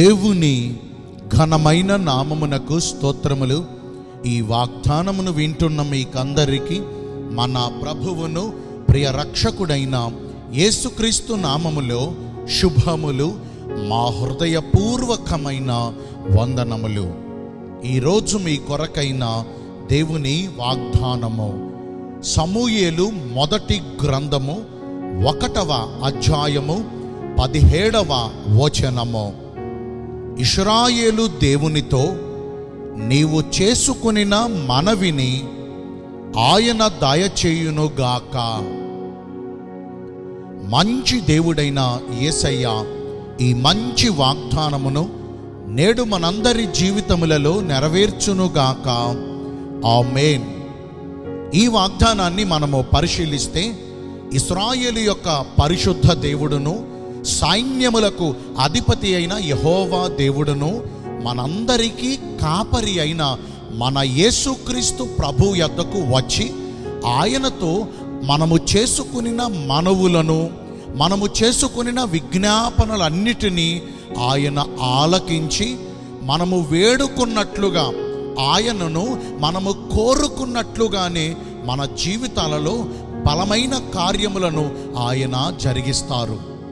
దేవుని ఘనమైన నామమునకు స్తోత్రములు ఈ వాగ్దానమును వింటున్న మీకందరికీ మన ప్రభువును ప్రియ రక్షకుడైన యేసుక్రీస్తు నామములో శుభములు మా హృదయపూర్వకమైన వందనములు ఈరోజు మీ కొరకైన దేవుని వాగ్దానము సమూయేలు మొదటి గ్రంథము ఒకటవ అధ్యాయము పదిహేడవ వచనము ఇస్రాయేలు దేవునితో నీవు చేసుకునిన మనవిని ఆయన దయచేయునుగాక మంచి దేవుడైన యేసయ్య ఈ మంచి వాగ్దానమును నేడు మనందరి జీవితములలో నెరవేర్చునుగాక ఆమేన్ ఈ వాగ్దానాన్ని మనము పరిశీలిస్తే ఇస్రాయేలు యొక్క పరిశుద్ధ దేవుడును సైన్యములకు అధిపతి అయిన యహోవా దేవుడును మనందరికీ కాపరి అయిన మన యేసుక్రీస్తు ప్రభు యొద్దకు వచ్చి ఆయనతో మనము చేసుకునిన మనవులను మనము చేసుకునిన విజ్ఞాపనలన్నిటినీ ఆయన ఆలకించి మనము వేడుకున్నట్లుగా ఆయనను మనము కోరుకున్నట్లుగానే మన జీవితాలలో బలమైన కార్యములను ఆయన జరిగిస్తారు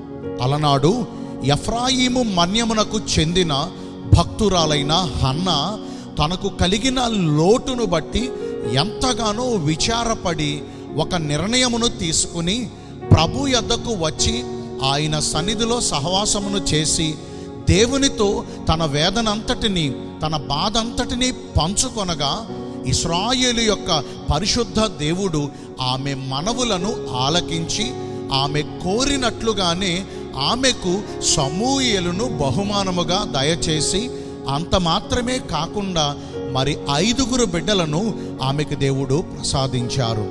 అలనాడు ఎఫ్రాయిము మన్యమునకు చెందిన భక్తురాలైన హన్న తనకు కలిగిన లోటును బట్టి ఎంతగానో విచారపడి ఒక నిర్ణయమును తీసుకుని ప్రభు యొద్దకు వచ్చి ఆయన సన్నిధిలో సహవాసమును చేసి దేవునితో తన వేదనంతటిని తన బాధ అంతటిని పంచుకొనగా ఇస్రాయేలు యొక్క పరిశుద్ధ దేవుడు ఆమె మనవులను ఆలకించి ఆమె కోరినట్లుగానే ఆమెకు సమూయేలును బహుమానముగా దయచేసి అంత మాత్రమే కాకుండా మరి ఐదుగురు బిడ్డలను ఆమెకు దేవుడు ప్రసాదించారు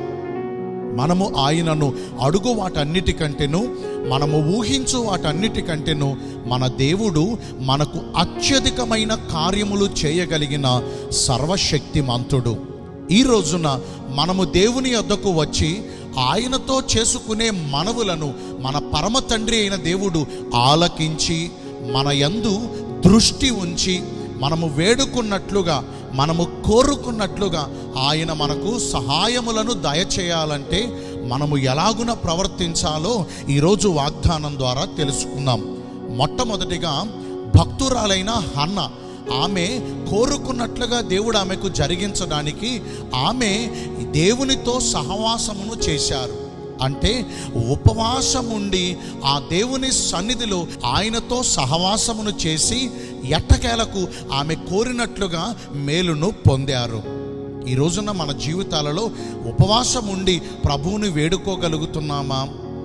మనము ఆయనను అడుగు వాటన్నిటికంటేను మనము ఊహించు వాటన్నిటికంటేను మన దేవుడు మనకు అత్యధికమైన కార్యములు చేయగలిగిన సర్వశక్తిమంతుడు ఈ రోజున మనము దేవుని వద్దకు వచ్చి ఆయనతో చేసుకునే మనవులను మన పరమ తండ్రి అయిన దేవుడు ఆలకించి మన యందు దృష్టి ఉంచి మనము వేడుకున్నట్లుగా మనము కోరుకున్నట్లుగా ఆయన మనకు సహాయములను దయచేయాలంటే మనము ఎలాగున ప్రవర్తించాలో ఈరోజు వాగ్దానం ద్వారా తెలుసుకుందాం మొట్టమొదటిగా భక్తురాలైన హన్న ఆమె కోరుకున్నట్లుగా దేవుడు ఆమెకు జరిగించడానికి ఆమె దేవునితో సహవాసమును చేశారు అంటే ఉపవాసం ఉండి ఆ దేవుని సన్నిధిలో ఆయనతో సహవాసమును చేసి ఎట్టకేలకు ఆమె కోరినట్లుగా మేలును పొందారు ఈ రోజున మన జీవితాలలో ఉపవాసం ఉండి ప్రభువుని వేడుకోగలుగుతున్నామా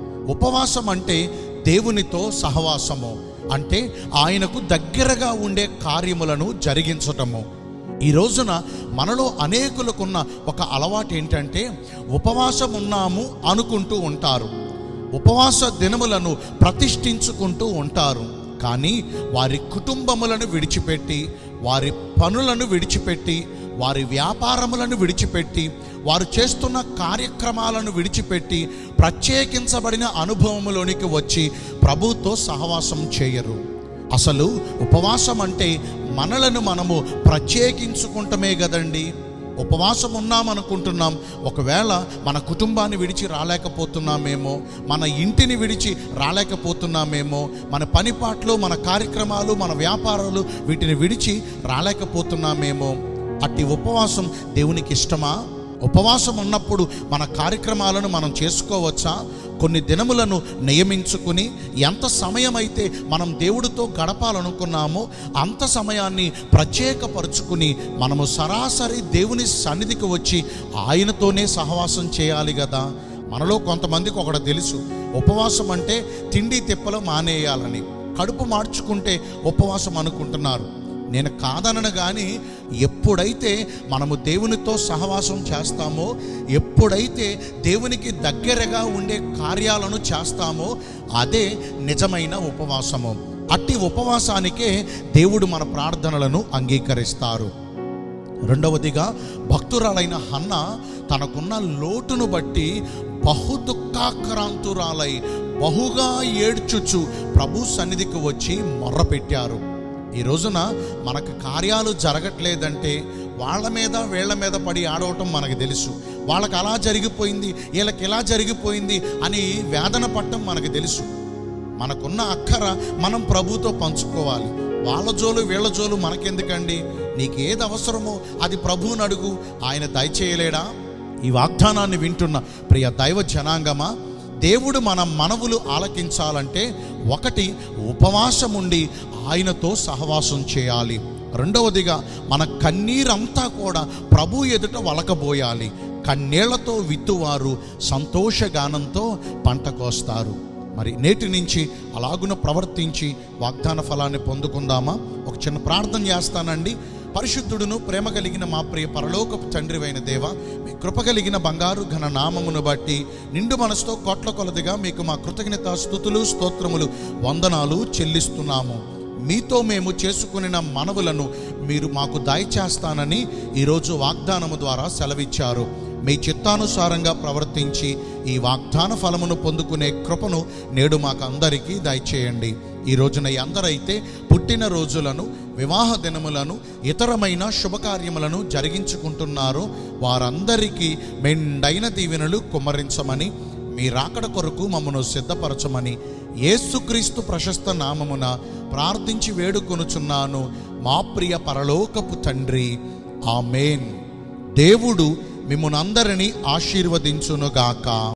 ఉపవాసం అంటే దేవునితో సహవాసము అంటే ఆయనకు దగ్గరగా ఉండే కార్యములను జరిగించటము ఈ రోజున మనలో అనేకులకున్న ఒక అలవాటు ఏంటంటే ఉపవాసం ఉన్నాము అనుకుంటూ ఉంటారు ఉపవాస దినములను ప్రతిష్ఠించుకుంటూ ఉంటారు కానీ వారి కుటుంబములను విడిచిపెట్టి వారి పనులను విడిచిపెట్టి వారి వ్యాపారములను విడిచిపెట్టి వారు చేస్తున్న కార్యక్రమాలను విడిచిపెట్టి ప్రత్యేకించబడిన అనుభవములోనికి వచ్చి ప్రభుతో సహవాసం చేయరు అసలు ఉపవాసం అంటే మనలను మనము ప్రత్యేకించుకుంటమే కదండి ఉపవాసం ఉన్నామనుకుంటున్నాం ఒకవేళ మన కుటుంబాన్ని విడిచి రాలేకపోతున్నామేమో మన ఇంటిని విడిచి రాలేకపోతున్నామేమో మన పనిపాట్లు మన కార్యక్రమాలు మన వ్యాపారాలు వీటిని విడిచి రాలేకపోతున్నామేమో అట్టి ఉపవాసం దేవునికి ఇష్టమా ఉపవాసం ఉన్నప్పుడు మన కార్యక్రమాలను మనం చేసుకోవచ్చా కొన్ని దినములను నియమించుకుని ఎంత సమయం అయితే మనం దేవుడితో గడపాలనుకున్నామో అంత సమయాన్ని ప్రత్యేకపరుచుకుని మనము సరాసరి దేవుని సన్నిధికి వచ్చి ఆయనతోనే సహవాసం చేయాలి కదా మనలో కొంతమందికి ఒకటి తెలుసు ఉపవాసం అంటే తిండి తిప్పలు మానేయాలని కడుపు మార్చుకుంటే ఉపవాసం అనుకుంటున్నారు నేను కాదనను కానీ ఎప్పుడైతే మనము దేవునితో సహవాసం చేస్తామో ఎప్పుడైతే దేవునికి దగ్గరగా ఉండే కార్యాలను చేస్తామో అదే నిజమైన ఉపవాసము అట్టి ఉపవాసానికే దేవుడు మన ప్రార్థనలను అంగీకరిస్తారు రెండవదిగా భక్తురాలైన హన్న తనకున్న లోటును బట్టి బహు దుఃఖాక్రాంతురాలై బహుగా ఏడ్చుచు ప్రభు సన్నిధికి వచ్చి మొర్రపెట్టారు ఈ రోజున మనకు కార్యాలు జరగట్లేదంటే వాళ్ళ మీద వీళ్ళ మీద పడి ఆడవటం మనకు తెలుసు వాళ్ళకి అలా జరిగిపోయింది వీళ్ళకి ఇలా జరిగిపోయింది అని వేదన పట్టడం మనకు తెలుసు మనకున్న అక్కర మనం ప్రభుతో పంచుకోవాలి వాళ్ళ జోలు వీళ్ళ జోలు మనకెందుకండి నీకు ఏది అవసరమో అది ప్రభువుని అడుగు ఆయన దయచేయలేడా ఈ వాగ్దానాన్ని వింటున్న ప్రియ దైవ జనాంగమా దేవుడు మన మనవులు ఆలకించాలంటే ఒకటి ఉపవాసం ఉండి ఆయనతో సహవాసం చేయాలి రెండవదిగా మన కన్నీరంతా కూడా ప్రభు ఎదుట వలకబోయాలి కన్నీళ్లతో విత్తువారు సంతోషగానంతో పంట కోస్తారు మరి నేటి నుంచి అలాగున ప్రవర్తించి వాగ్దాన ఫలాన్ని పొందుకుందామా ఒక చిన్న ప్రార్థన చేస్తానండి పరిశుద్ధుడును ప్రేమ కలిగిన మా ప్రియ పరలోకపు తండ్రివైన దేవ మీ కృప కలిగిన బంగారు ఘన నామమును బట్టి నిండు మనసుతో కోట్ల కొలదిగా మీకు మా కృతజ్ఞత స్థుతులు స్తోత్రములు వందనాలు చెల్లిస్తున్నాము మీతో మేము చేసుకునిన మనవులను మీరు మాకు దయచేస్తానని ఈరోజు వాగ్దానము ద్వారా సెలవిచ్చారు మీ చిత్తానుసారంగా ప్రవర్తించి ఈ వాగ్దాన ఫలమును పొందుకునే కృపను నేడు మాకు అందరికీ దయచేయండి ఈ రోజున ఈ అందరైతే పుట్టిన రోజులను వివాహ దినములను ఇతరమైన శుభకార్యములను జరిగించుకుంటున్నారో వారందరికీ మెండైన దీవెనలు కుమ్మరించమని మీ రాకడ కొరకు మమ్మను సిద్ధపరచమని యేసుక్రీస్తు ప్రశస్త నామమున ప్రార్థించి వేడుకొనుచున్నాను మా ప్రియ పరలోకపు తండ్రి ఆమెన్ దేవుడు మిమ్మల్ని అందరినీ ఆశీర్వదించునుగాక